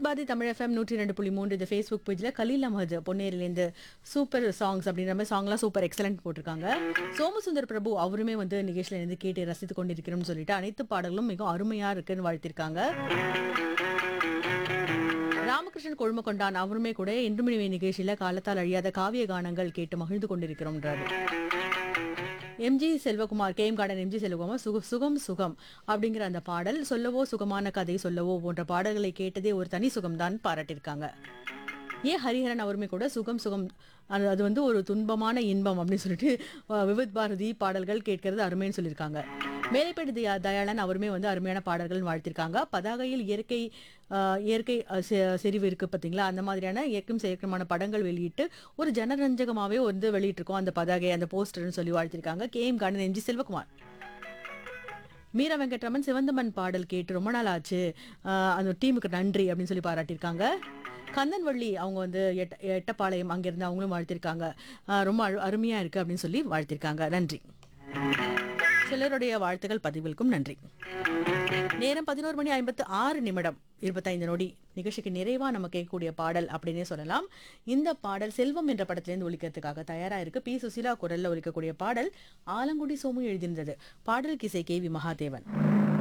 Bharathi Tamil FM நூற்றி ரெண்டு புள்ளி மூன்று இந்த ஃபேஸ்புக் பேஜில் கலீல் அஹமது பொன்னேரிலேருந்து சூப்பர் சாங்ஸ் அப்படின்ற மாதிரி சாங்லாம் சூப்பர் எக்ஸலண்ட் போட்டிருக்காங்க சோமசுந்தர் பிரபு அவருமே வந்து நிகழ்ச்சியில் இருந்து கேட்டு ரசித்து கொண்டிருக்கிறோம்னு சொல்லிட்டு அனைத்து பாடல்களும் மிகவும் அருமையாக இருக்குன்னு வாழ்த்திருக்காங்க ராமகிருஷ்ணன் கொழுமக்கொண்டான் அவருமே கூட இன்று மணி நிகழ்ச்சியில காலத்தால் அழியாத காவிய கானங்கள் கேட்டு மகிழ்ந்து கொண்டிருக்கிறோம்ன்றாரு MG Selvakumar KM Garden MG Selvakumar சுக சுகம் சுகம் அப்படிங்கிற அந்த பாடல் சொல்லவோ சுகமான கதை சொல்லவோ போன்ற பாடல்களை கேட்டதே ஒரு தனி சுகம்தான் பாராட்டியிருக்காங்க ஏ ஹரிஹரன் அவருமே கூட சுகம் சுகம் அது அது வந்து ஒரு துன்பமான இன்பம் அப்படின்னு சொல்லிட்டு அஹ், விவித் பாரதி பாடல்கள் கேட்கறது அருமைன்னு சொல்லியிருக்காங்க மேலைப்பேடு தயா தயாளன் அவருமே வந்து அருமையான பாடல்கள் வாழ்த்திருக்காங்க பதாகையில் இயற்கை அஹ், இயற்கை அஹ், செ- செறிவு இருக்கு பார்த்தீங்களா அந்த மாதிரியான இயக்கம் செயற்கமான படங்கள் வெளியிட்டு ஒரு ஜனரஞ்சகமாகவே வந்து வெளியிட்டிருக்கோம் அந்த பதாகை அந்த போஸ்டர்னு சொல்லி வாழ்த்திருக்காங்க K M Garden MG Selvakumar Meera Venkatraman Sivanthaman பாடல் கேட்டு ரொம்ப நாள் ஆச்சு ஆஹ் அந்த டீமுக்கு நன்றி அப்படின்னு சொல்லி பாராட்டியிருக்காங்க கந்தன்வள்ளி அவங்க வந்து எட்ட எட்டப்பாளையம் அங்கிருந்து அவங்களும் வாழ்த்திருக்காங்க ஆஹ் ரொம்ப அரு- அருமையா இருக்கு அப்படின்னு சொல்லி வாழ்த்திருக்காங்க நன்றி சிலருடைய வாழ்த்துக்கள் பதிவுகளுக்கும் நன்றி நேரம் பதினோரு மணி ஐம்பத்து ஆறு நிமிடம் இருபத்தைந்து நொடி நிகழ்ச்சிக்கு நிறைவா நம்ம கேட்கக்கூடிய பாடல் அப்படின்னே சொல்லலாம் இந்த பாடல் செல்வம் என்ற படத்திலிருந்து ஒலிக்கிறதுக்காக தயாரா இருக்கு பி சுசீலா குரல்ல ஒலிக்கக்கூடிய பாடல் ஆலங்குடி சோமு எழுதியிருந்தது பாடல் கிசை கே வி மகாதேவன்